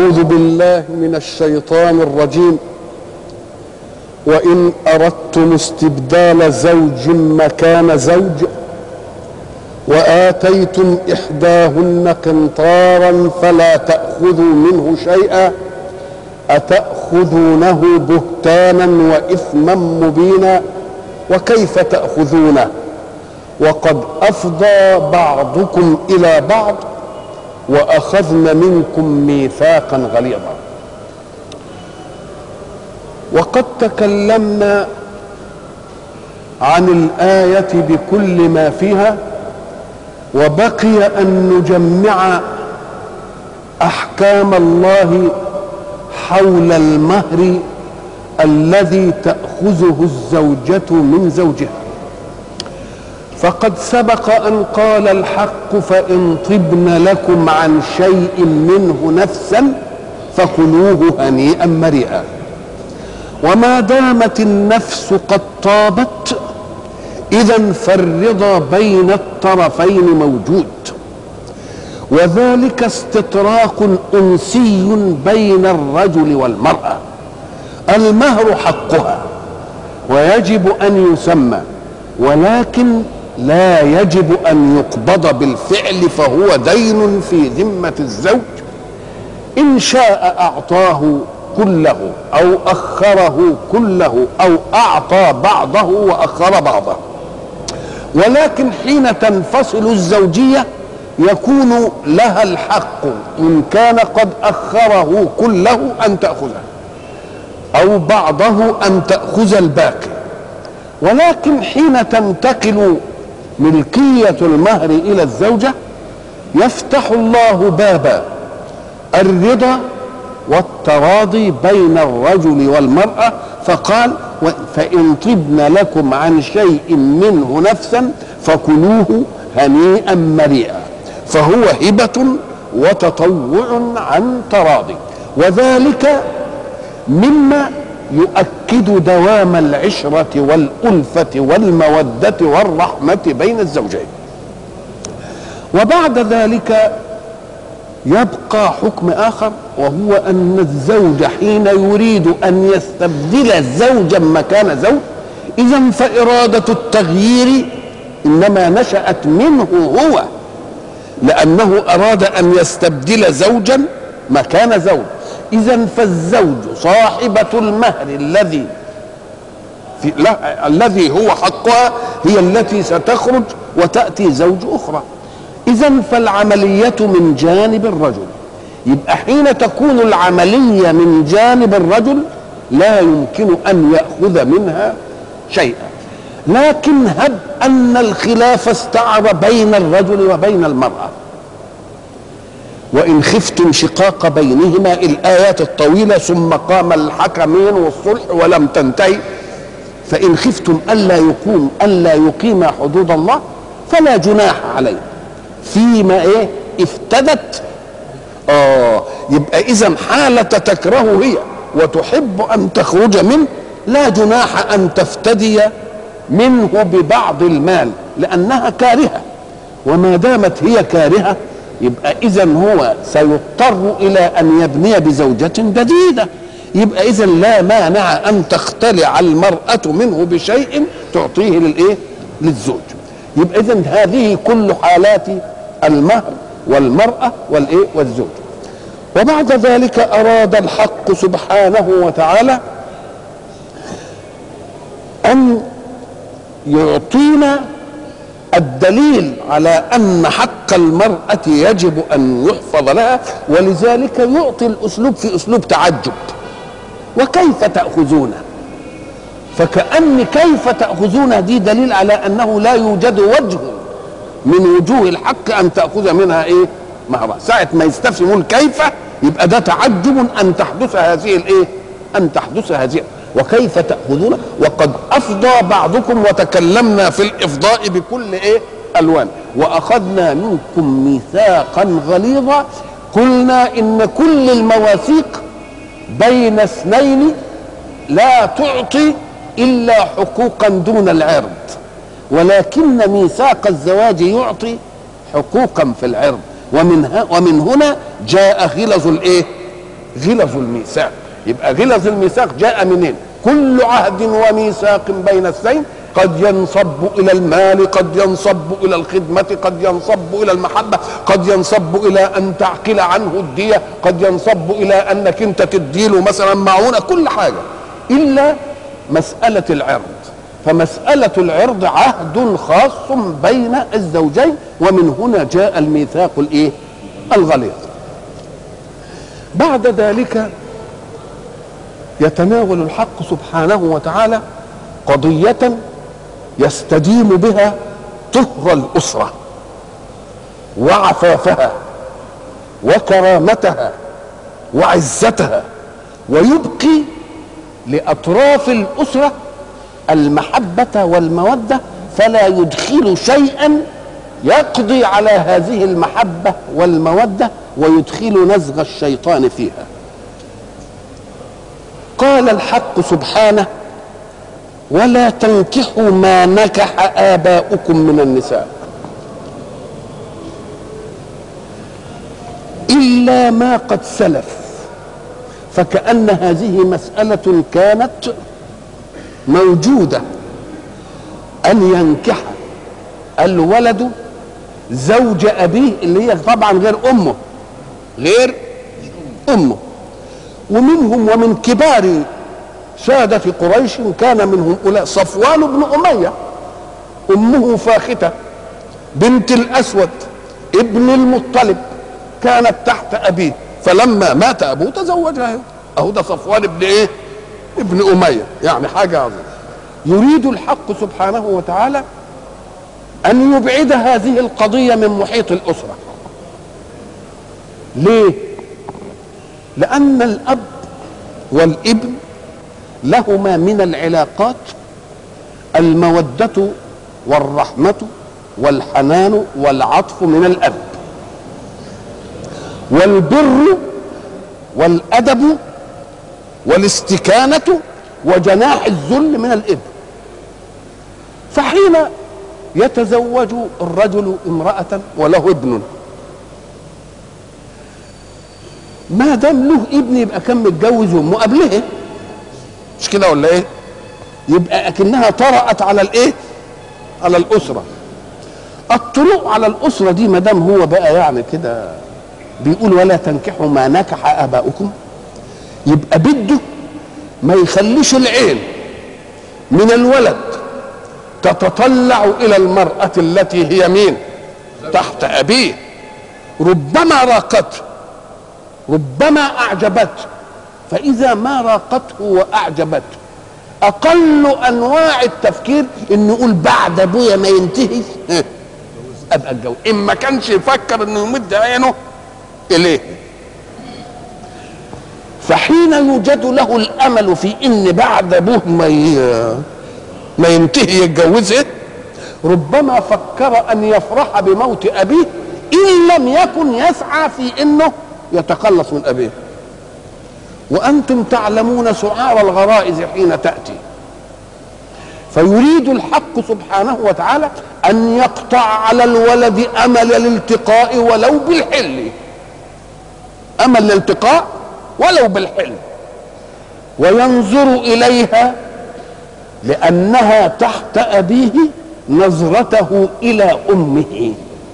أعوذ بالله من الشيطان الرجيم وإن أردتم استبدال زوج مكان زوج وآتيتم إحداهن قنطارا فلا تأخذوا منه شيئا أتأخذونه بهتانا وإثما مبينا وكيف تأخذونه وقد أفضى بعضكم إلى بعض وأخذن منكم ميثاقا غليظا وقد تكلمنا عن الآية بكل ما فيها وبقي أن نجمع أحكام الله حول المهر الذي تأخذه الزوجة من زوجها فقد سبق أن قال الحق فإن طبن لكم عن شيء منه نفسا فكلوه هنيئا مريئا وما دامت النفس قد طابت إذا فالرضا بين الطرفين موجود وذلك استطراق أنسي بين الرجل والمرأة المهر حقها ويجب أن يسمى ولكن لا يجب أن يقبض بالفعل فهو دين في ذمة الزوج إن شاء أعطاه كله أو أخره كله أو أعطى بعضه وأخر بعضه ولكن حين تنفصل الزوجية يكون لها الحق إن كان قد أخره كله أن تأخذه أو بعضه أن تأخذ الباقي ولكن حين تنتقل ملكية المهر إلى الزوجة يفتح الله باب الرضا والتراضي بين الرجل والمرأة فقال فإن طبن لكم عن شيء منه نفسا فكلوه هنيئا مريئا فهو هبة وتطوع عن تراضي وذلك مما يؤكد دوام العشرة والألفة والمودة والرحمة بين الزوجين وبعد ذلك يبقى حكم آخر وهو أن الزوج حين يريد أن يستبدل زوجا مكان زوج إذا فإرادة التغيير إنما نشأت منه هو لأنه أراد أن يستبدل زوجا مكان زوج إذا فالزوج صاحبة المهر الذي في لا الذي هو حقها هي التي ستخرج وتأتي زوج أخرى إذا فالعملية من جانب الرجل يبقى حين تكون العملية من جانب الرجل لا يمكن أن يأخذ منها شيئا لكن هب أن الخلاف استعر بين الرجل وبين المرأة وإن خفتم شقاق بينهما الآيات الطويلة ثم قام الحكمين والصلح ولم تنتهي فإن خفتم ألا يقوم ألا يقيم حدود الله فلا جناح عليه فيما إيه افتدت آه يبقى إذا حالة تكره هي وتحب أن تخرج منه لا جناح أن تفتدي منه ببعض المال لأنها كارهة وما دامت هي كارهة يبقى اذا هو سيضطر الى ان يبني بزوجة جديدة يبقى اذا لا مانع ان تختلع المرأة منه بشيء تعطيه للايه للزوج يبقى اذا هذه كل حالات المهر والمرأة والايه والزوج وبعد ذلك اراد الحق سبحانه وتعالى ان يعطينا الدليل على ان حق المراه يجب ان يحفظ لها ولذلك يعطي الاسلوب في اسلوب تعجب وكيف تاخذونه فكأن كيف تأخذون دي دليل على أنه لا يوجد وجه من وجوه الحق أن تأخذ منها إيه مهرا ساعة ما يستفهمون كيف يبقى ده تعجب أن تحدث هذه الإيه أن تحدث هذه وكيف تأخذون وقد أفضى بعضكم وتكلمنا في الإفضاء بكل إيه ألوان وأخذنا منكم ميثاقا غليظا قلنا إن كل المواثيق بين اثنين لا تعطي إلا حقوقا دون العرض ولكن ميثاق الزواج يعطي حقوقا في العرض ومن, ومن هنا جاء غلظ الايه غلظ الميثاق يبقى غلظ الميثاق جاء منين كل عهد وميثاق بين اثنين قد ينصب الى المال قد ينصب الى الخدمه قد ينصب الى المحبه قد ينصب الى ان تعقل عنه الديه قد ينصب الى انك انت تديله مثلا معونه كل حاجه الا مساله العرض فمساله العرض عهد خاص بين الزوجين ومن هنا جاء الميثاق الايه الغليظ بعد ذلك يتناول الحق سبحانه وتعالى قضيه يستدين بها طهر الاسره وعفافها وكرامتها وعزتها ويبقي لاطراف الاسره المحبه والموده فلا يدخل شيئا يقضي على هذه المحبه والموده ويدخل نزغ الشيطان فيها قال الحق سبحانه ولا تنكحوا ما نكح آباؤكم من النساء إلا ما قد سلف فكأن هذه مسألة كانت موجودة أن ينكح الولد زوج أبيه اللي هي طبعا غير أمه غير أمه ومنهم ومن كبار سادة قريش كان منهم أولئك صفوان بن أمية أمه فاختة بنت الأسود ابن المطلب كانت تحت أبيه فلما مات أبوه تزوجها أهو ده صفوان ابن إيه؟ ابن أمية يعني حاجة عظيمة يريد الحق سبحانه وتعالى أن يبعد هذه القضية من محيط الأسرة ليه؟ لأن الأب والابن لهما من العلاقات المودة والرحمة والحنان والعطف من الأب والبر والأدب والاستكانة وجناح الذل من الابن فحين يتزوج الرجل امرأة وله ابن ما دام له ابن يبقى كان متجوز امه قبلها مش كده ولا ايه يبقى اكنها طرأت على الايه على الاسره الطلوع على الاسره دي ما دام هو بقى يعني كده بيقول ولا تنكحوا ما نكح اباؤكم يبقى بده ما يخليش العين من الولد تتطلع الى المراه التي هي مين تحت ابيه ربما راقته ربما اعجبته فاذا ما راقته واعجبته اقل انواع التفكير ان نقول بعد ابويا ما ينتهي ابقى اتجوز ان ما كانش يفكر انه يمد عينه اليه فحين يوجد له الامل في ان بعد ابوه ما ما ينتهي يتجوزه ربما فكر ان يفرح بموت ابيه ان لم يكن يسعى في انه يتخلص من ابيه وانتم تعلمون سعار الغرائز حين تاتي فيريد الحق سبحانه وتعالى ان يقطع على الولد امل الالتقاء ولو بالحل امل الالتقاء ولو بالحلم وينظر اليها لانها تحت ابيه نظرته الى امه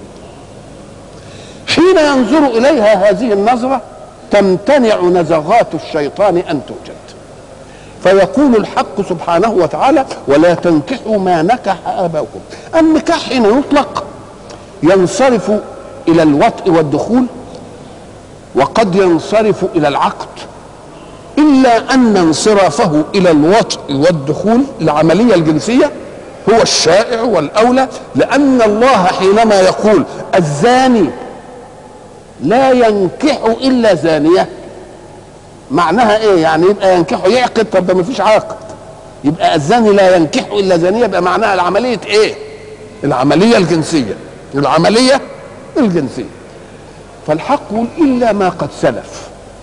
حين ينظر اليها هذه النظره تمتنع نزغات الشيطان ان توجد فيقول الحق سبحانه وتعالى ولا تنكحوا ما نكح اباؤكم النكاح حين يطلق ينصرف الى الوطء والدخول وقد ينصرف الى العقد الا ان انصرافه الى الوطء والدخول العمليه الجنسيه هو الشائع والاولى لان الله حينما يقول الزاني لا ينكح الا زانيه معناها ايه يعني يبقى ينكحه يعقد طب ده ما فيش عقد يبقى الزاني لا ينكح الا زانيه يبقى معناها العمليه ايه العمليه الجنسيه العمليه الجنسيه فالحق يقول الا ما قد سلف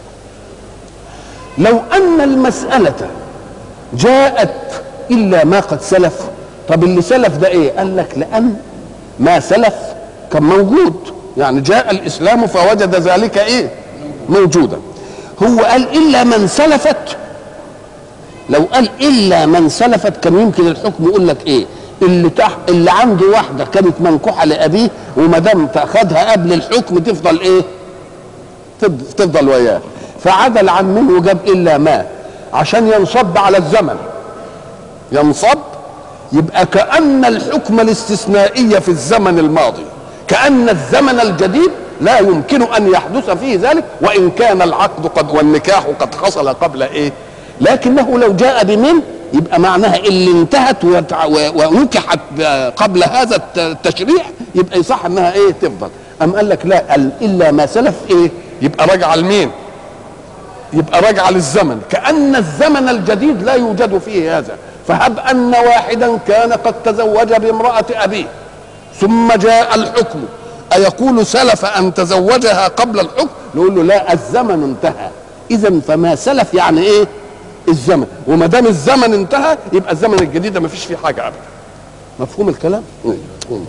لو ان المساله جاءت الا ما قد سلف طب اللي سلف ده ايه قال لك لان ما سلف كان موجود يعني جاء الاسلام فوجد ذلك ايه موجودا هو قال الا من سلفت لو قال الا من سلفت كان يمكن الحكم يقول لك ايه اللي تحت اللي عنده واحده كانت منكوحه لابيه وما دام تاخدها قبل الحكم تفضل ايه تفضل, تفضل وياه فعدل عن منه وجاب الا ما عشان ينصب على الزمن ينصب يبقى كأن الحكم الاستثنائي في الزمن الماضي كأن الزمن الجديد لا يمكن أن يحدث فيه ذلك وإن كان العقد قد والنكاح قد حصل قبل إيه لكنه لو جاء بمن يبقى معناها اللي انتهت ونكحت قبل هذا التشريع يبقى يصح انها ايه تفضل ام قال لك لا الا ما سلف ايه يبقى راجعه لمين يبقى راجعه للزمن كان الزمن الجديد لا يوجد فيه هذا فهب ان واحدا كان قد تزوج بامراه ابيه ثم جاء الحكم أيقول سلف أن تزوجها قبل الحكم نقول له لا الزمن انتهى إذا فما سلف يعني إيه الزمن وما دام الزمن انتهى يبقى الزمن الجديد ما فيش فيه حاجة أبدا مفهوم الكلام مفهوم.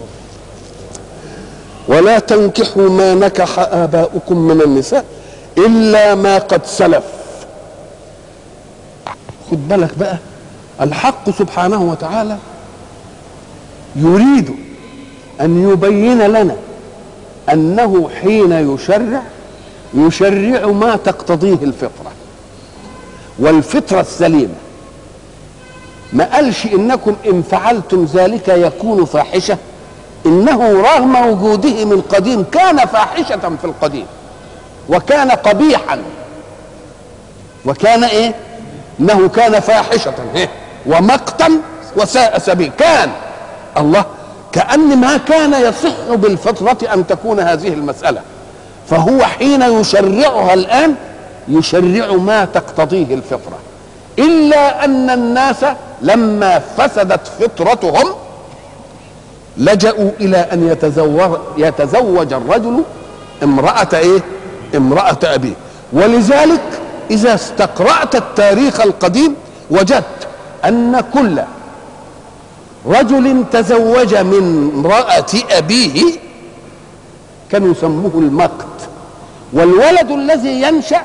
ولا تنكحوا ما نكح آباؤكم من النساء إلا ما قد سلف خد بالك بقى الحق سبحانه وتعالى يريد أن يبين لنا أنه حين يشرع يشرع ما تقتضيه الفطرة والفطرة السليمة ما قالش إنكم إن فعلتم ذلك يكون فاحشة إنه رغم وجوده من قديم كان فاحشة في القديم وكان قبيحا وكان إيه إنه كان فاحشة إيه؟ ومقتا وساء سبيل كان الله كأن ما كان يصح بالفطرة أن تكون هذه المسألة فهو حين يشرعها الآن يشرع ما تقتضيه الفطرة إلا أن الناس لما فسدت فطرتهم لجأوا إلى أن يتزوج, يتزوج الرجل امرأة إيه؟ امرأة أبيه ولذلك إذا استقرأت التاريخ القديم وجدت أن كل رجل تزوج من امرأة أبيه كانوا يسموه المقت والولد الذي ينشأ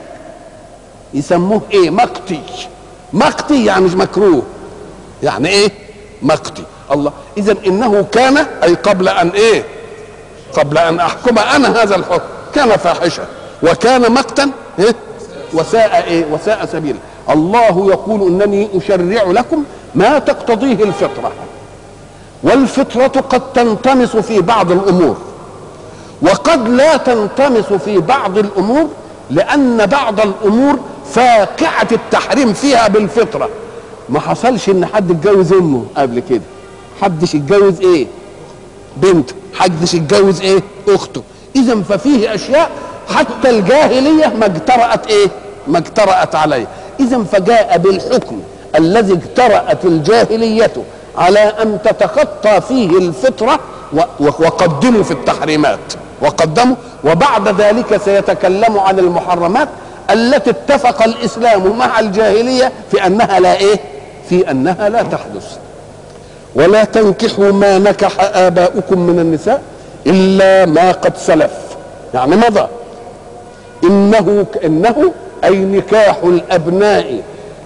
يسموه ايه مقتي مقتي يعني مكروه يعني ايه مقتي الله اذا انه كان اي قبل ان ايه قبل ان احكم انا هذا الحكم كان فاحشا وكان مقتا إيه؟ وساء ايه وساء سبيلا الله يقول انني اشرع لكم ما تقتضيه الفطره والفطرة قد تنطمس في بعض الأمور وقد لا تنطمس في بعض الأمور لأن بعض الأمور فاقعة التحريم فيها بالفطرة ما حصلش إن حد اتجوز أمه قبل كده حدش اتجوز إيه بنت حدش اتجوز إيه أخته إذا ففيه أشياء حتى الجاهلية ما اجترأت إيه ما اجترأت عليه إذا فجاء بالحكم الذي اجترأت الجاهلية على ان تتخطى فيه الفطره وقدموا في التحريمات وقدموا وبعد ذلك سيتكلم عن المحرمات التي اتفق الاسلام مع الجاهليه في انها لا ايه في انها لا تحدث ولا تنكحوا ما نكح اباؤكم من النساء الا ما قد سلف يعني مضى انه انه اي نكاح الابناء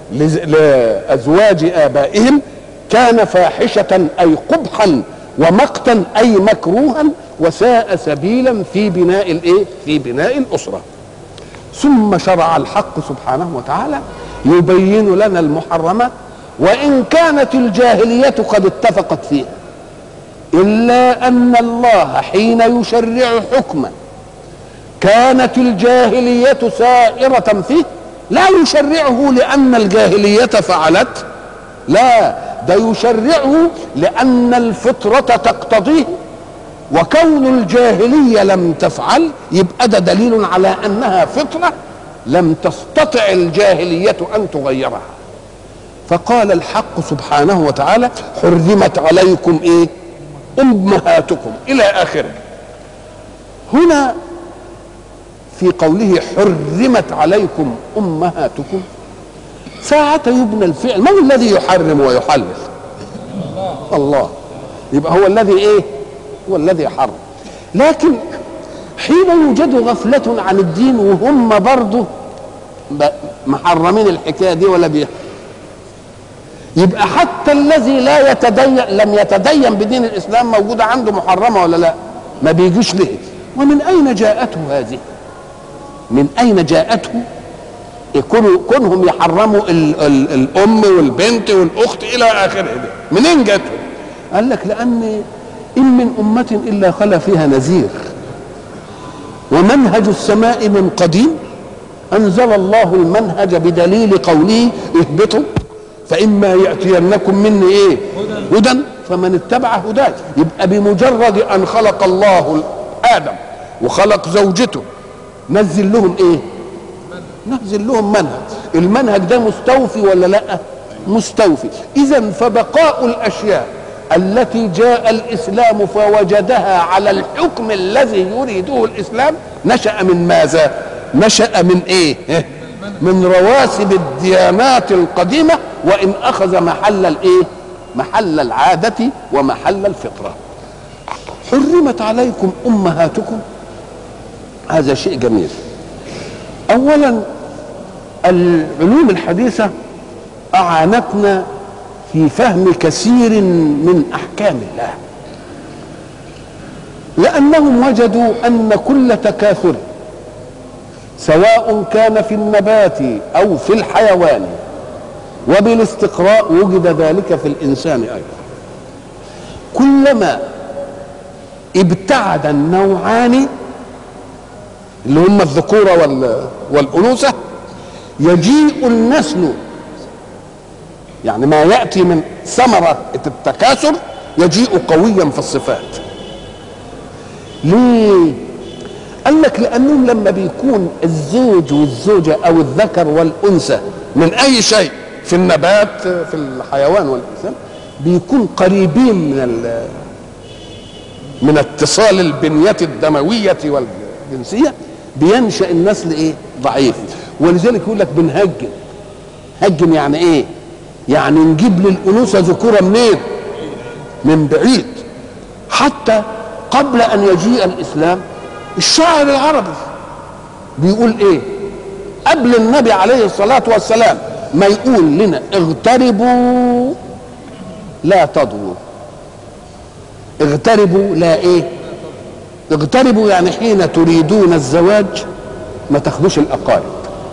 لازواج ابائهم كان فاحشة أي قبحا ومقتا أي مكروها وساء سبيلا في بناء الإيه؟ في بناء الأسرة ثم شرع الحق سبحانه وتعالى يبين لنا المحرمات وإن كانت الجاهلية قد اتفقت فيها إلا أن الله حين يشرع حكما كانت الجاهلية سائرة فيه لا يشرعه لأن الجاهلية فعلت لا ده يشرعه لأن الفطرة تقتضيه وكون الجاهلية لم تفعل يبقى ده دليل على أنها فطرة لم تستطع الجاهلية أن تغيرها فقال الحق سبحانه وتعالى حرمت عليكم إيه أمهاتكم إلى آخره هنا في قوله حرمت عليكم أمهاتكم ساعة يبنى الفعل من الذي يحرم ويحلل الله يبقى هو الذي ايه هو الذي حرم لكن حين يوجد غفلة عن الدين وهم برضه ب- محرمين الحكايه دي ولا بيه يبقى حتى الذي لا يتدين لم يتدين بدين الاسلام موجوده عنده محرمه ولا لا ما بيجيش ليه ومن اين جاءته هذه من اين جاءته يكونوا كونهم يحرموا ال ال الام والبنت والاخت الى اخره ده منين جاته قال لك لان ان من امه الا خلا فيها نذير ومنهج السماء من قديم انزل الله المنهج بدليل قوله اهبطوا فاما ياتينكم مني ايه هدى فمن اتبع هداي يبقى بمجرد ان خلق الله ادم وخلق زوجته نزل لهم ايه ننزل لهم منهج المنهج ده مستوفي ولا لا مستوفي اذا فبقاء الاشياء التي جاء الاسلام فوجدها على الحكم الذي يريده الاسلام نشا من ماذا نشا من ايه من رواسب الديانات القديمه وان اخذ محل الايه محل العاده ومحل الفطره حرمت عليكم امهاتكم هذا شيء جميل اولا العلوم الحديثه اعانتنا في فهم كثير من احكام الله لانهم وجدوا ان كل تكاثر سواء كان في النبات او في الحيوان وبالاستقراء وجد ذلك في الانسان ايضا كلما ابتعد النوعان اللي هم الذكورة وال- والأنوثة يجيء النسل يعني ما يأتي من ثمرة التكاثر يجيء قويا في الصفات ليه قال لك لأنهم لما بيكون الزوج والزوجة أو الذكر والأنثى من أي شيء في النبات في الحيوان والإنسان بيكون قريبين من ال- من اتصال البنية الدموية والجنسية بينشأ النسل ايه ضعيف ولذلك يقول لك بنهجن هجن يعني ايه يعني نجيب للأنوثة ذكورة منين من بعيد حتى قبل أن يجيء الإسلام الشاعر العربي بيقول ايه قبل النبي عليه الصلاة والسلام ما يقول لنا اغتربوا لا تضووا اغتربوا لا ايه اغتربوا يعني حين تريدون الزواج ما تاخدوش الاقارب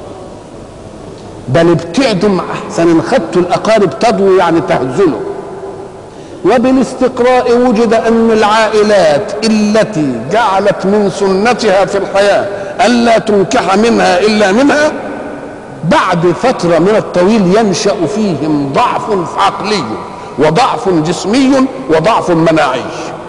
بل ابتعدوا مع احسن ان خدتوا الاقارب تضووا يعني تهزلوا وبالاستقراء وجد ان العائلات التي جعلت من سنتها في الحياه الا تنكح منها الا منها بعد فتره من الطويل ينشا فيهم ضعف عقلي وضعف جسمي وضعف مناعي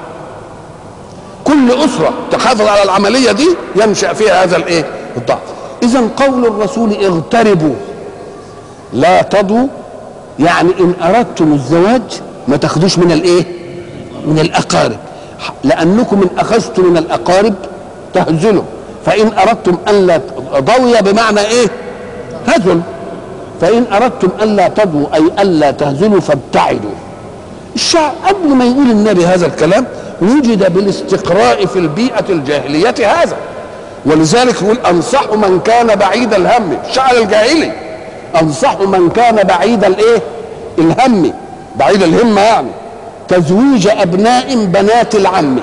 كل اسره تحافظ على العمليه دي ينشا فيها هذا الايه الضعف اذا قول الرسول اغتربوا لا تضوا يعني ان اردتم الزواج ما تاخدوش من الايه من الاقارب لانكم ان اخذتم من الاقارب تهزلوا فان اردتم ان لا ضوي بمعنى ايه هزل فان اردتم ان لا تضوا اي الا تهزلوا فابتعدوا الشعب قبل ما يقول النبي هذا الكلام وجد بالاستقراء في البيئة الجاهلية هذا ولذلك يقول أنصح من كان بعيد الهم الشعر الجاهلي أنصح من كان بعيد الإيه الهم بعيد الهمة يعني تزويج أبناء بنات العم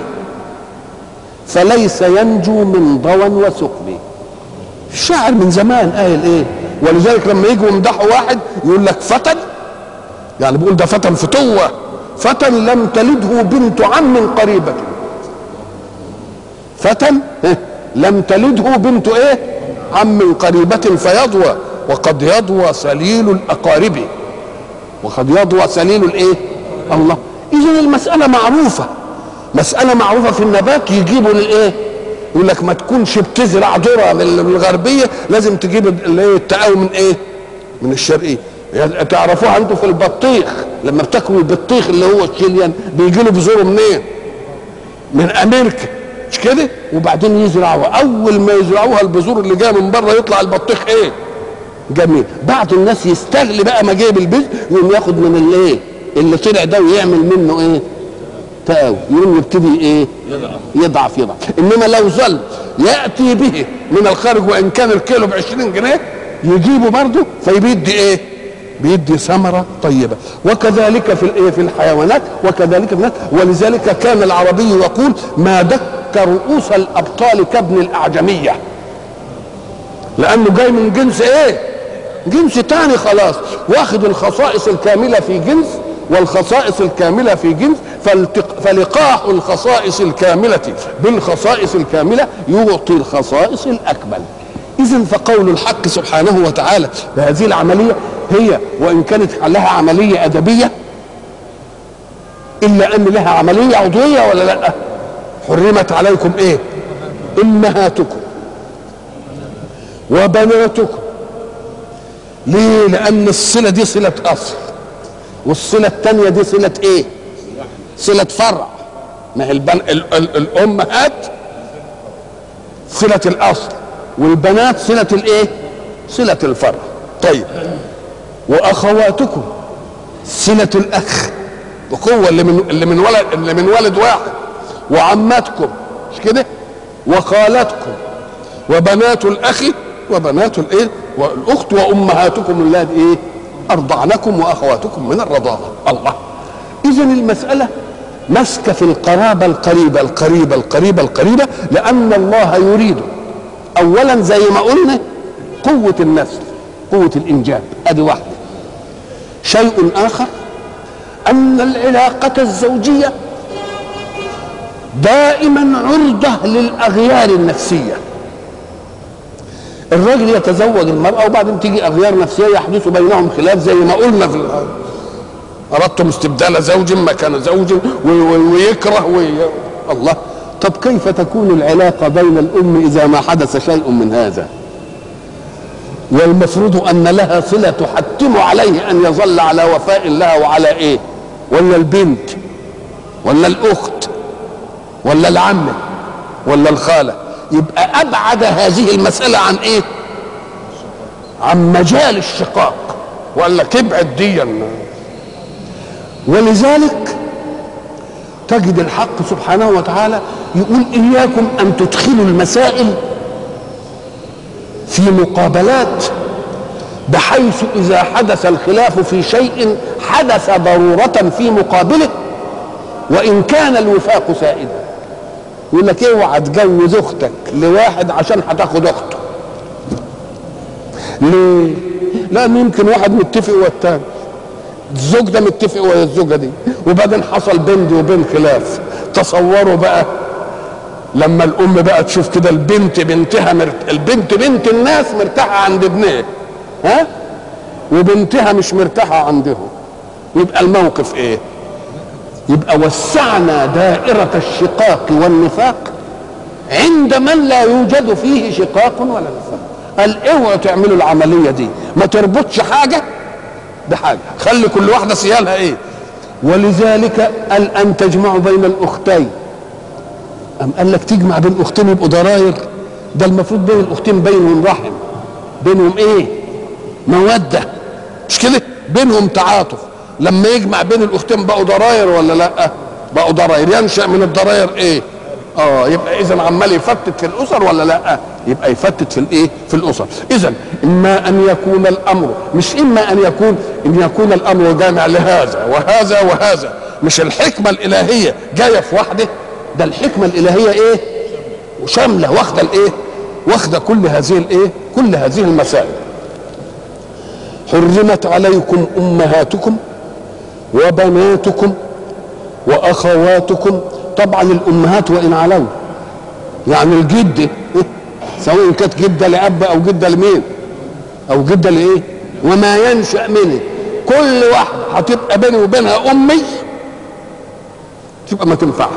فليس ينجو من ضوى وسقم الشاعر من زمان قايل ايه ولذلك لما يجوا يمدحوا واحد يقول لك فتى يعني بيقول ده فتى فتوه فتى لم تلده بنت عم قريبة فتى لم تلده بنت ايه عم قريبة فيضوى وقد يضوى سليل الأقارب وقد يضوى سليل الايه الله إذا المسألة معروفة مسألة معروفة في النبات يجيبوا للايه يقول لك ما تكونش بتزرع ذره من الغربيه لازم تجيب الايه التقاوي من ايه؟ من الشرقيه يعني تعرفوها انتوا في البطيخ لما بتاكلوا البطيخ اللي هو الشيليان بيجي له بذوره منين؟ من امريكا مش كده؟ وبعدين يزرعوها اول ما يزرعوها البذور اللي جايه من بره يطلع البطيخ ايه؟ جميل بعض الناس يستغل بقى ما جايب البذر يقوم ياخد من الايه؟ اللي طلع ده ويعمل منه ايه؟ تقاوي يقوم يبتدي ايه؟ يضعف يضعف انما لو ظل ياتي به من الخارج وان كان الكيلو ب 20 جنيه يجيبه برضه فبيدي ايه بيدي ثمرة طيبة وكذلك في الايه في الحيوانات وكذلك في الناس ولذلك كان العربي يقول ما دك رؤوس الابطال كابن الاعجمية لانه جاي من جنس ايه جنس تاني خلاص واخد الخصائص الكاملة في جنس والخصائص الكاملة في جنس فالتق... فلقاح الخصائص الكاملة بالخصائص الكاملة يعطي الخصائص الأكمل إذا فقول الحق سبحانه وتعالى بهذه العملية هي وإن كانت لها عملية أدبية إلا أن لها عملية عضوية ولا لا حرمت عليكم إيه أمهاتكم وبناتكم ليه لأن الصلة دي صلة أصل والصلة الثانية دي صلة ايه صلة فرع ما هي البن... ال... ال... الأمهات صلة الأصل والبنات صلة الايه صلة الفرع طيب وأخواتكم صلة الأخ بقوة اللي من اللي من ولد اللي من ولد واحد وعماتكم مش كده وخالاتكم وبنات الأخ وبنات الايه والاخت وامهاتكم اللاتي ايه ارضعنكم واخواتكم من الرضاعه الله اذا المساله مسك في القرابه القريبه القريبه القريبه القريبه لان الله يريد اولا زي ما قلنا قوه النسل قوه الانجاب ادي واحده شيء اخر ان العلاقه الزوجيه دائما عرضه للاغيار النفسيه الراجل يتزوج المرأة وبعدين تيجي أغيار نفسية يحدث بينهم خلاف زي ما قلنا في أردتم استبدال زوج مكان زوج ويكره وي... الله طب كيف تكون العلاقة بين الأم إذا ما حدث شيء من هذا والمفروض أن لها صلة تحتم عليه أن يظل على وفاء لها وعلى إيه ولا البنت ولا الأخت ولا العمة ولا الخالة يبقى ابعد هذه المساله عن ايه عن مجال الشقاق وقال لك ابعد ديا ولذلك تجد الحق سبحانه وتعالى يقول اياكم ان تدخلوا المسائل في مقابلات بحيث اذا حدث الخلاف في شيء حدث ضروره في مقابله وان كان الوفاق سائدا يقول لك اوعى تجوز اختك لواحد عشان هتاخد اخته ليه لان يمكن واحد متفق والتاني الزوج ده متفق ويا الزوجه دي وبعدين حصل بين دي وبين خلاف تصوروا بقى لما الام بقى تشوف كده البنت بنتها مرت... البنت بنت الناس مرتاحه عند ابنها ها وبنتها مش مرتاحه عندهم يبقى الموقف ايه يبقى وسعنا دائرة الشقاق والنفاق عند من لا يوجد فيه شقاق ولا نفاق قال اوعوا تعملوا العملية دي ما تربطش حاجة بحاجة خلي كل واحدة سيالها ايه ولذلك قال ان تجمعوا بين الاختين ام قال لك تجمع بين اختين يبقوا ضراير ده المفروض بين الاختين بينهم رحم بينهم ايه مودة مش كده بينهم تعاطف لما يجمع بين الاختين بقوا ضراير ولا لا بقوا ضراير ينشا من الضراير ايه اه يبقى اذا عمال يفتت في الاسر ولا لا يبقى يفتت في الايه في الاسر اذا اما ان يكون الامر مش اما ان يكون ان يكون الامر جامع لهذا وهذا وهذا مش الحكمه الالهيه جايه في واحده ده الحكمه الالهيه ايه وشامله واخده الايه واخده كل هذه الايه كل هذه المسائل حرمت عليكم امهاتكم وبناتكم واخواتكم طبعا الامهات وان علوا يعني الجده سواء كانت جده لاب او جده لمين او جده لايه وما ينشا منه كل واحده هتبقى بيني وبينها امي تبقى ما تنفعش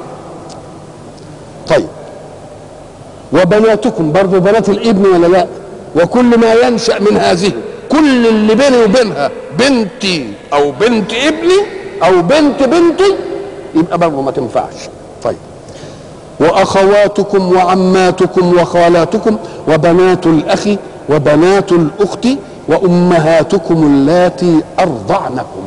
طيب وبناتكم برضه بنات الابن ولا لا وكل ما ينشا من هذه كل اللي بيني وبينها بنتي او بنت ابني او بنت بنتي يبقى برضه ما تنفعش طيب واخواتكم وعماتكم وخالاتكم وبنات الاخ وبنات الاخت وامهاتكم اللاتي ارضعنكم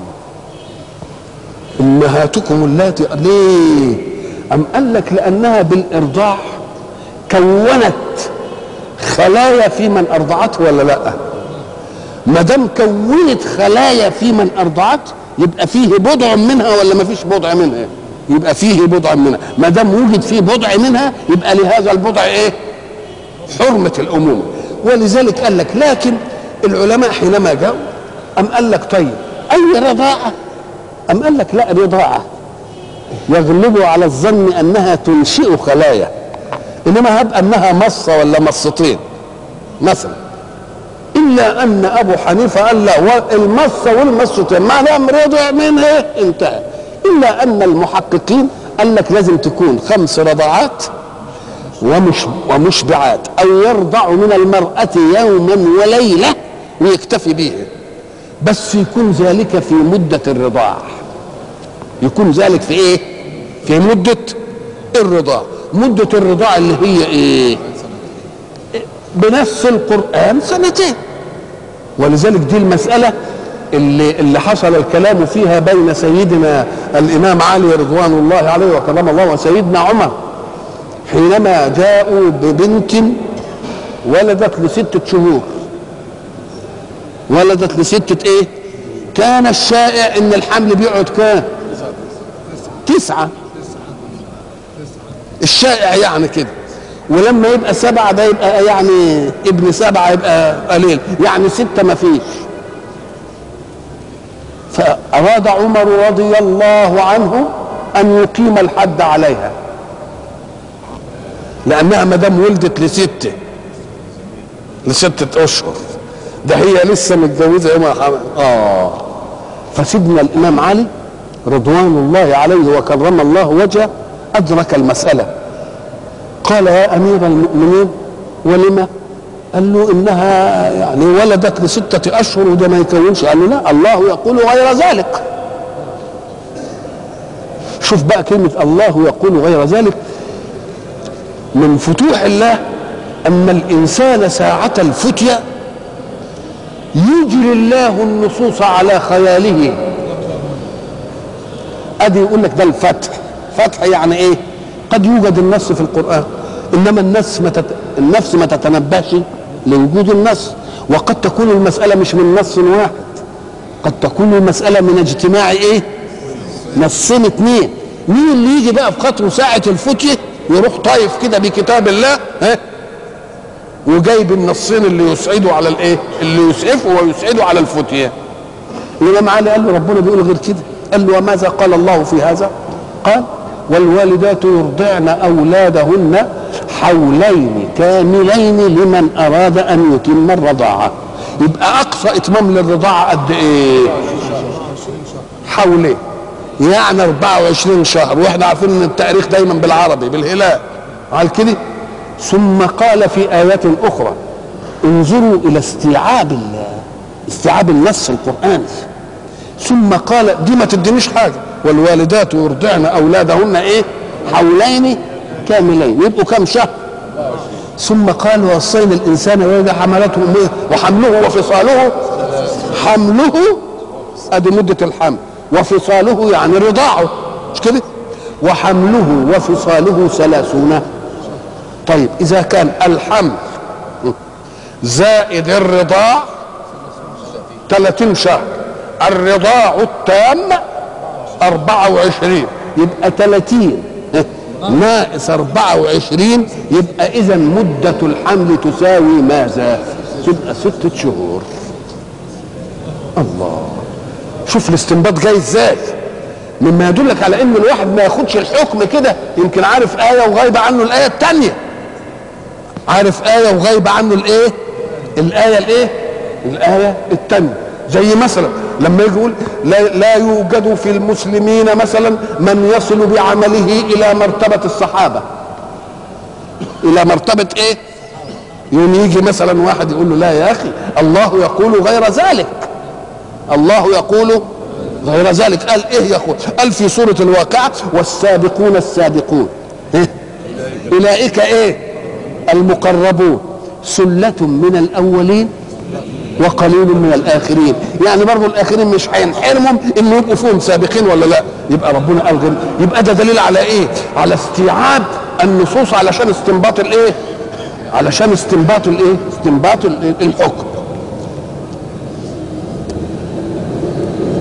امهاتكم اللاتي ليه ام قال لك لانها بالارضاع كونت خلايا في من ارضعته ولا لا ما دام كونت خلايا في من ارضعت يبقى فيه بضع منها ولا ما فيش بضع منها يبقى فيه بضع منها ما دام وجد فيه بضع منها يبقى لهذا البضع ايه حرمه الامومه ولذلك قال لك لكن العلماء حينما جاءوا ام قال لك طيب اي رضاعه ام قال لك لا رضاعه يغلب على الظن انها تنشئ خلايا انما هب انها مصه ولا مصتين مثلا الا ان ابو حنيفه قال لا المصه والمصتين ما دام رضع منها انتهى الا ان المحققين قال لك لازم تكون خمس رضعات ومش ومشبعات او يرضع من المراه يوما وليله ويكتفي به بس يكون ذلك في مده الرضاع يكون ذلك في ايه في مده الرضاع مده الرضاع اللي هي ايه بنفس القران سنتين ولذلك دي المساله اللي اللي حصل الكلام فيها بين سيدنا الامام علي رضوان الله عليه وكرم الله وسيدنا عمر حينما جاءوا ببنت ولدت لستة شهور ولدت لستة ايه كان الشائع ان الحمل بيقعد كام تسعة الشائع يعني كده ولما يبقى سبعة ده يبقى يعني ابن سبعة يبقى قليل يعني ستة ما فيش فأراد عمر رضي الله عنه أن يقيم الحد عليها لأنها ما دام ولدت لستة لستة أشهر ده هي لسه متجوزة يوم آه فسيدنا الإمام علي رضوان الله عليه وكرم الله وجهه أدرك المسألة قال يا أمير المؤمنين ولما قال له إنها يعني ولدت لستة أشهر وده ما يكونش قال له لا الله يقول غير ذلك شوف بقى كلمة الله يقول غير ذلك من فتوح الله أن الإنسان ساعة الفتية يجري الله النصوص على خياله ادي يقول لك ده الفتح فتح يعني ايه قد يوجد النص في القران انما النفس ما تت... النفس ما تتنبهش لوجود النص وقد تكون المساله مش من نص واحد قد تكون المساله من اجتماع ايه نصين اتنين مين اللي يجي بقى في خاطره ساعه الفتيه يروح طايف كده بكتاب الله ها وجايب النصين اللي يسعدوا على الايه اللي يسعفوا ويسعدوا على الفتيه الامام علي قال له ربنا بيقول غير كده قال له وماذا قال الله في هذا قال والوالدات يرضعن اولادهن حولين كاملين لمن اراد ان يتم الرضاعه يبقى اقصى اتمام للرضاعه قد ايه حولين يعني 24 شهر واحنا عارفين ان التاريخ دايما بالعربي بالهلال قال كده ثم قال في ايات اخرى انظروا الى استيعاب استيعاب النص القراني ثم قال دي ما تدينيش حاجه والوالدات يرضعن اولادهن ايه حولين كاملين يبقوا كم شهر ثم قال وصينا الانسان وإذا حملته امه وحمله وفصاله حمله ادي مده الحمل وفصاله يعني رضاعه مش كده وحمله وفصاله ثلاثون طيب اذا كان الحمل زائد الرضاع 30 شهر الرضاع التام 24 يبقى 30 ناقص 24 يبقى اذا مدة الحمل تساوي ماذا؟ تبقى ستة شهور الله شوف الاستنباط جاي ازاي مما يدلك على ان الواحد ما ياخدش الحكم كده يمكن عارف آية وغايبة عنه الآية الثانية عارف آية وغايبة عنه الإيه؟ الآية الإيه؟ الآية الثانية زي مثلا لما يجي يقول لا, لا يوجد في المسلمين مثلا من يصل بعمله الى مرتبه الصحابه الى مرتبه ايه يوم يجي مثلا واحد يقول له لا يا اخي الله يقول غير ذلك الله يقول غير ذلك قال ايه يقول قال في سوره الواقعه والسابقون السابقون إيه؟ اولئك ايه المقربون سله من الاولين وقليل من الاخرين يعني برضه الاخرين مش هينحرمهم ان يبقوا فيهم سابقين ولا لا يبقى ربنا قال غير يبقى ده دليل على ايه على استيعاب النصوص علشان استنباط الايه علشان استنباط الايه استنباط الحكم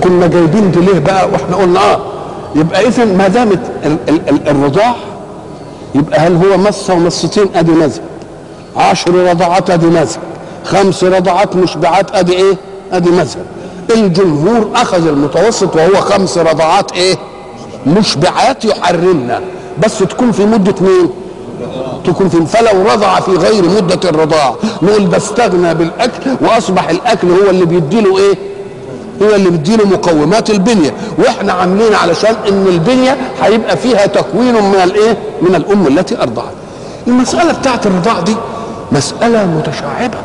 وكنا جايبين دي ليه بقى واحنا قلنا اه يبقى اذا ما دامت ال- ال- ال- الرضاع يبقى هل هو مصه ومصتين ادي مذهب عشر رضعات ادي مذهب خمس رضعات مشبعات ادي ايه ادي مذهب الجمهور اخذ المتوسط وهو خمس رضعات ايه مشبعات يحرمنا بس تكون في مده مين تكون في فلو رضع في غير مدة الرضاعة نقول ده استغنى بالأكل وأصبح الأكل هو اللي بيديله إيه؟ هو اللي بيديله مقومات البنية وإحنا عاملين علشان إن البنية هيبقى فيها تكوين من الإيه؟ من الأم التي أرضعت. المسألة بتاعت الرضاع دي مسألة متشعبة.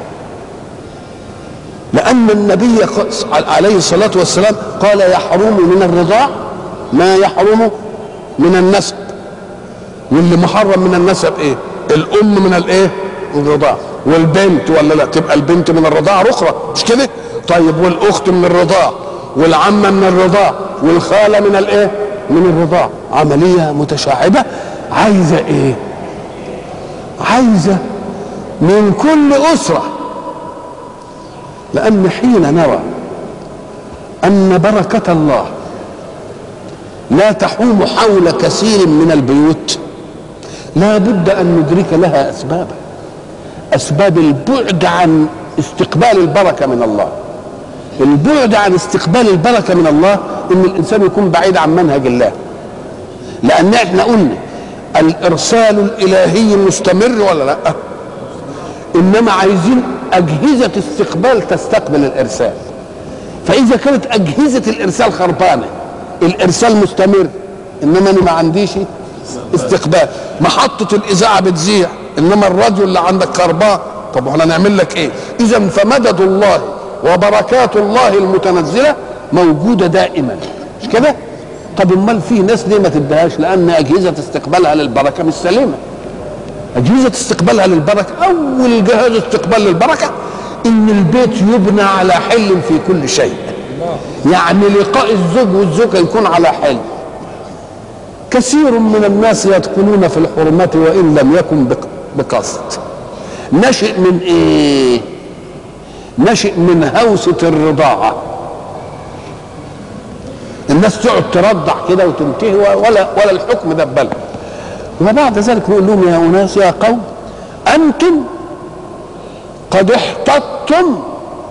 لأن النبي عليه الصلاة والسلام قال يحرم من الرضاع ما يحرم من النسب واللي محرم من النسب ايه الام من الايه الرضاع والبنت ولا لا تبقى البنت من الرضاعه الاخرى مش كده طيب والاخت من الرضاع والعمه من الرضاع والخاله من الايه من الرضاع عمليه متشعبه عايزه ايه عايزه من كل اسره لان حين نرى ان بركه الله لا تحوم حول كثير من البيوت لا بد أن ندرك لها أسبابا أسباب البعد عن استقبال البركة من الله البعد عن استقبال البركة من الله إن الإنسان يكون بعيد عن منهج الله لأن احنا قلنا الإرسال الإلهي مستمر ولا لا إنما عايزين أجهزة استقبال تستقبل الإرسال فإذا كانت أجهزة الإرسال خربانة الإرسال مستمر إنما أنا ما عنديش استقبال محطة الإذاعة بتذيع إنما الراديو اللي عندك خربان طب واحنا نعمل لك إيه إذا فمدد الله وبركات الله المتنزلة موجودة دائما مش كده طب امال في ناس ليه ما تديهاش لان اجهزه استقبالها للبركه مش سليمه اجهزه استقبالها للبركه اول جهاز استقبال للبركه ان البيت يبنى على حل في كل شيء يعني لقاء الزوج والزوجه يكون على حل كثير من الناس يدخلون في الحرمات وان لم يكن بق- بقصد نشئ من ايه نشئ من هوسه الرضاعه الناس تقعد ترضع كده وتنتهي ولا ولا الحكم ده ببالها وبعد ذلك نقول لهم يا اناس يا قوم انتم قد احتطتم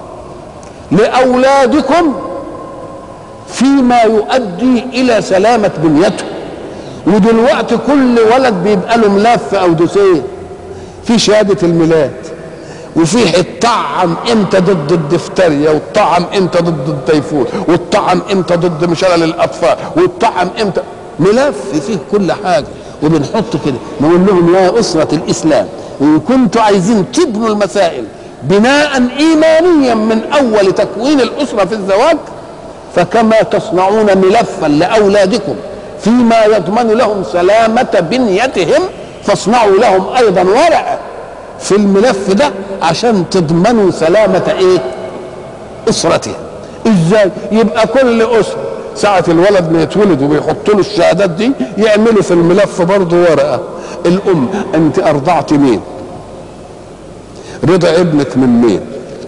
لاولادكم فيما يؤدي الى سلامه بنيته ودلوقتي كل ولد بيبقى له ملف او دوسيه في شهاده الميلاد وفي الطعم امتى ضد الدفتريا والطعم امتى ضد التيفون والطعم امتى ضد مشلل الاطفال والطعم امتى ملف فيه كل حاجه وبنحط كده نقول لهم يا اسره الاسلام ان كنتوا عايزين تبنوا المسائل بناء ايمانيا من اول تكوين الاسره في الزواج فكما تصنعون ملفا لاولادكم فيما يضمن لهم سلامه بنيتهم فاصنعوا لهم ايضا ورقه في الملف ده عشان تضمنوا سلامة ايه اسرته ازاي يبقى كل اسرة ساعة الولد ما يتولد وبيحطوا له الشهادات دي يعملوا في الملف برضه ورقة الام انت ارضعت مين رضا ابنك من مين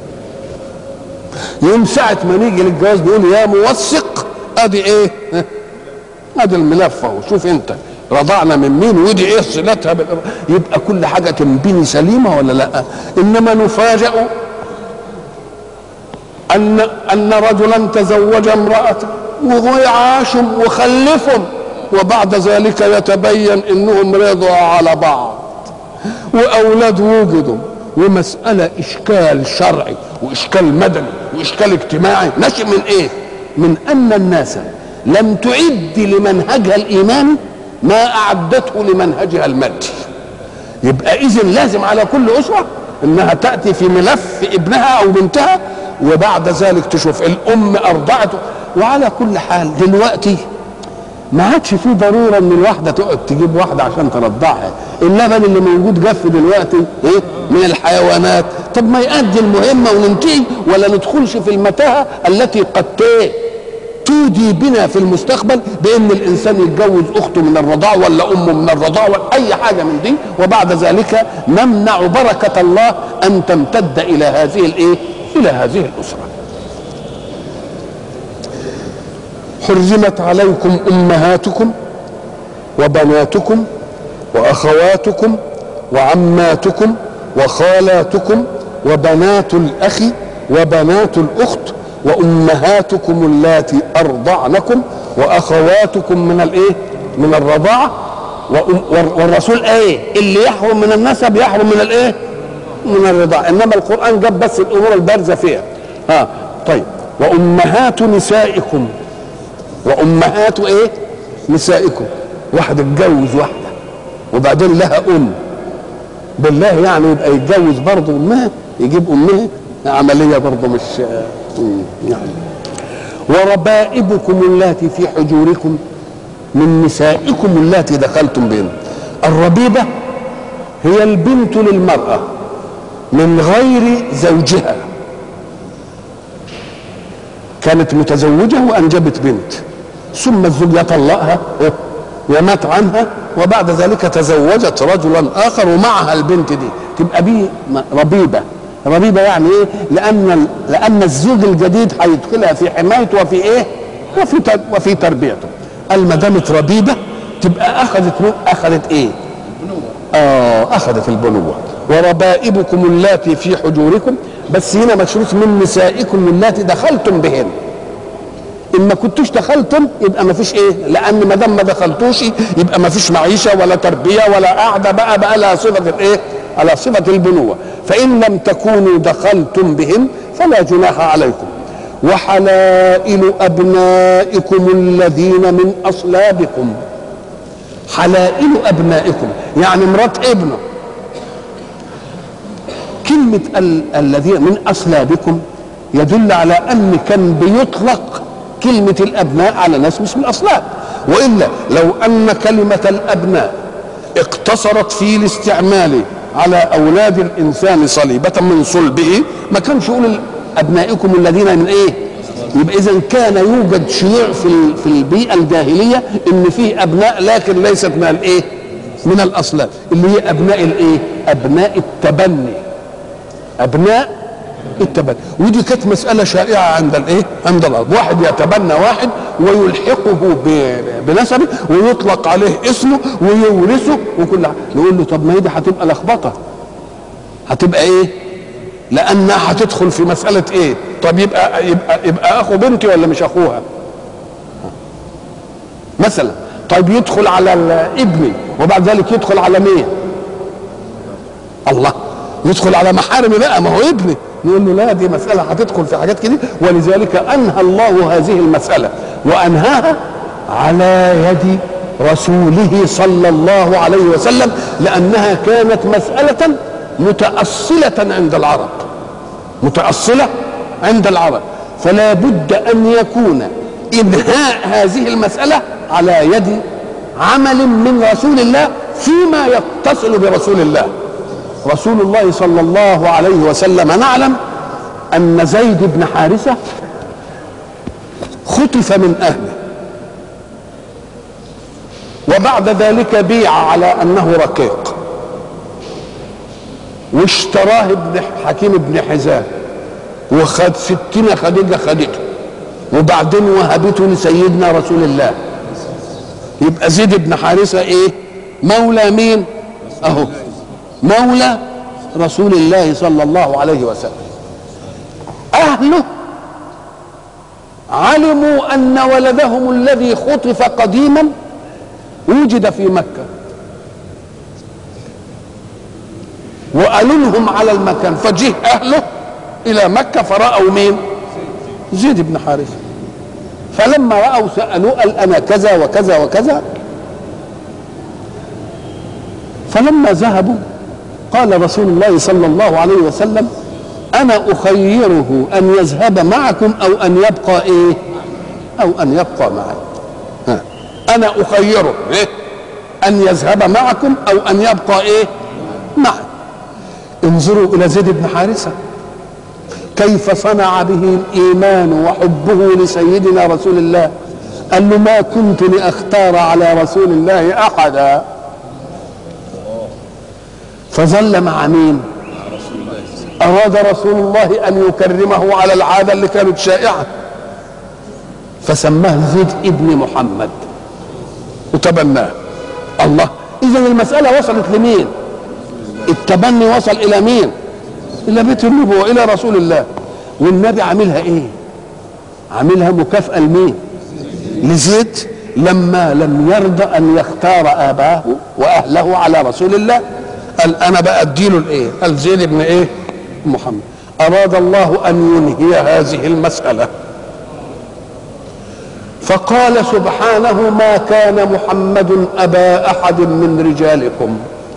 يوم ساعة ما نيجي للجواز نقول يا موثق ادي ايه ادي الملف اهو شوف انت رضعنا من مين ودي ايه صلتها بال... يبقى كل حاجه تنبني سليمه ولا لا انما نفاجأ ان ان رجلا تزوج امراه وعاشوا وخلفهم وبعد ذلك يتبين انهم رضوا على بعض واولاد وجدوا ومساله اشكال شرعي واشكال مدني واشكال اجتماعي نشئ من ايه من ان الناس لم تعد لمنهجها الايماني ما اعدته لمنهجها المادي يبقى اذا لازم على كل اسره انها تاتي في ملف ابنها او بنتها وبعد ذلك تشوف الام ارضعته وعلى كل حال دلوقتي ما عادش في ضروره ان الواحده تقعد تجيب واحده عشان ترضعها اللبن اللي موجود جف دلوقتي ايه من الحيوانات طب ما يؤدي المهمه وننتهي ولا ندخلش في المتاهه التي قد ايه تودي بنا في المستقبل بان الانسان يتجوز اخته من الرضاع ولا امه من الرضاع ولا اي حاجه من دي وبعد ذلك نمنع بركه الله ان تمتد الى هذه الايه؟ الى هذه الاسره. حرمت عليكم امهاتكم وبناتكم واخواتكم وعماتكم وخالاتكم وبنات الاخ وبنات الاخت وامهاتكم اللاتي ارضعنكم واخواتكم من الايه من الرضاعه والرسول ايه اللي يحرم من النسب يحرم من الايه من الرضاعه انما القران جاب بس الامور البارزه فيها ها طيب وامهات نسائكم وامهات ايه نسائكم واحد اتجوز واحده وبعدين لها ام بالله يعني يبقى يتجوز برضه امها يجيب امها عمليه برضه مش يعني وربائبكم اللاتي في حجوركم من نسائكم اللاتي دخلتم بهن الربيبه هي البنت للمراه من غير زوجها كانت متزوجه وانجبت بنت ثم الزوج يطلقها ومات عنها وبعد ذلك تزوجت رجلا اخر ومعها البنت دي تبقى بيه ربيبه ربيبه يعني ايه لان لان الزوج الجديد هيدخلها في حمايته وفي ايه وفي وفي تربيته قال ما دامت ربيبه تبقى اخذت اخذت ايه اه اخذت البنوه وربائبكم اللاتي في حجوركم بس هنا مشروط من نسائكم اللاتي دخلتم بهن ان ما كنتوش دخلتم يبقى ما فيش ايه لان ما دام ما دخلتوش يبقى ما فيش معيشه ولا تربيه ولا قاعده بقى بقى لها صفه الايه على صفه البنوه فان لم تكونوا دخلتم بهن فلا جناح عليكم وحلائل ابنائكم الذين من اصلابكم حلائل ابنائكم يعني مرات ابنه كلمة الذين من أصلابكم يدل على أن كان بيطلق كلمة الأبناء على ناس مش من الأصلاب وإلا لو أن كلمة الأبناء اقتصرت في الاستعمال على أولاد الإنسان صليبة من صلبه ما كانش يقول أبنائكم الذين من إيه يبقى إذا كان يوجد شيوع في في البيئة الجاهلية إن فيه أبناء لكن ليست من الإيه؟ من الأصلاب اللي هي أبناء الإيه؟ أبناء التبني ابناء التبني ودي كانت مساله شائعه عند الايه عند الارض واحد يتبنى واحد ويلحقه بنسبه ويطلق عليه اسمه ويورثه وكل نقول له طب ما هي دي هتبقى لخبطه هتبقى ايه لانها هتدخل في مساله ايه طب يبقى يبقى يبقى اخو بنتي ولا مش اخوها مثلا طيب يدخل على ابني وبعد ذلك يدخل على مين الله يدخل على محارم بقى ما هو ابني نقول له لا دي مسألة هتدخل في حاجات كده ولذلك أنهى الله هذه المسألة وأنهاها على يد رسوله صلى الله عليه وسلم لأنها كانت مسألة متأصلة عند العرب متأصلة عند العرب فلا بد أن يكون إنهاء هذه المسألة على يد عمل من رسول الله فيما يتصل برسول الله رسول الله صلى الله عليه وسلم نعلم ان زيد بن حارثه خطف من اهله وبعد ذلك بيع على انه رقيق واشتراه ابن حكيم بن حزام وخد ستين خديجه خدته وبعدين وهبته لسيدنا رسول الله يبقى زيد بن حارثه ايه مولى مين اهو مولى رسول الله صلى الله عليه وسلم اهله علموا ان ولدهم الذي خطف قديما وجد في مكه وقالوا لهم على المكان فجه اهله الى مكه فراوا مين زيد بن حارثه فلما راوا سالوه قال انا كذا وكذا وكذا فلما ذهبوا قال رسول الله صلى الله عليه وسلم انا اخيره ان يذهب معكم او ان يبقى ايه او ان يبقى معي ها. انا اخيره إيه؟ ان يذهب معكم او ان يبقى ايه معي انظروا الى زيد بن حارثه كيف صنع به الايمان وحبه لسيدنا رسول الله قال له ما كنت لاختار على رسول الله احدا فظل مع مين أراد رسول الله أن يكرمه على العادة اللي كانت شائعة فسماه زيد ابن محمد وتبناه الله اذا المساله وصلت لمين التبني وصل الى مين الى بيت النبوه الى رسول الله والنبي عاملها ايه عاملها مكافاه لمين لزيد لما لم يرضى ان يختار اباه واهله على رسول الله قال انا بقى اديله الايه قال زيد بن ايه محمد اراد الله ان ينهي هذه المساله فقال سبحانه ما كان محمد ابا احد من رجالكم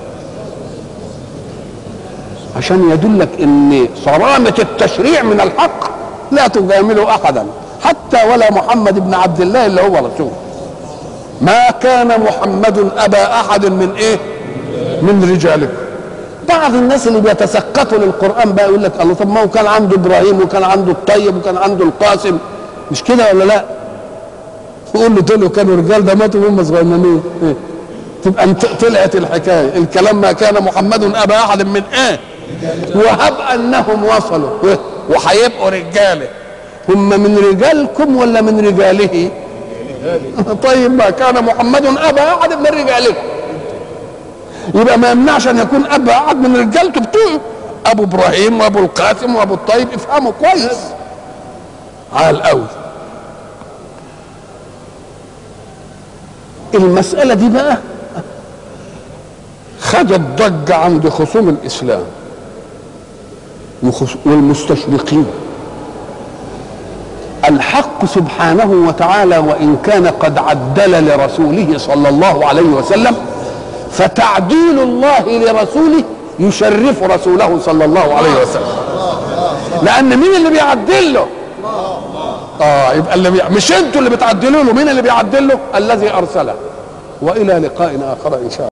عشان يدلك ان صرامه التشريع من الحق لا تجامل احدا حتى ولا محمد بن عبد الله اللي هو رسول ما كان محمد ابا احد من ايه من رجالكم بعض الناس اللي بيتسقطوا للقران بقى يقول لك الله طب ما هو كان عنده ابراهيم وكان عنده الطيب وكان عنده القاسم مش كده ولا لا يقول له دول كانوا رجال ده ماتوا وهم صغيرين إيه؟ تبقى انت طلعت الحكايه الكلام ما كان محمد ابا احد من ايه وهب انهم وصلوا وهيبقوا رجاله هم من رجالكم ولا من رجاله طيب ما كان محمد ابا احد من رجالكم يبقى ما يمنعش ان يكون ابا احد من رجالته بتوعه ابو ابراهيم وابو القاسم وابو الطيب افهموا كويس عال قوي المسألة دي بقى خدت ضجة عند خصوم الإسلام والمستشرقين الحق سبحانه وتعالى وإن كان قد عدل لرسوله صلى الله عليه وسلم فتعديل الله لرسوله يشرف رسوله صلى الله عليه وسلم لأن مين اللي بيعدل له اه يبقى اللي بي... مش انتوا اللي بتعدلوا له مين اللي بيعدل له الذي ارسله والى لقاء اخر ان شاء الله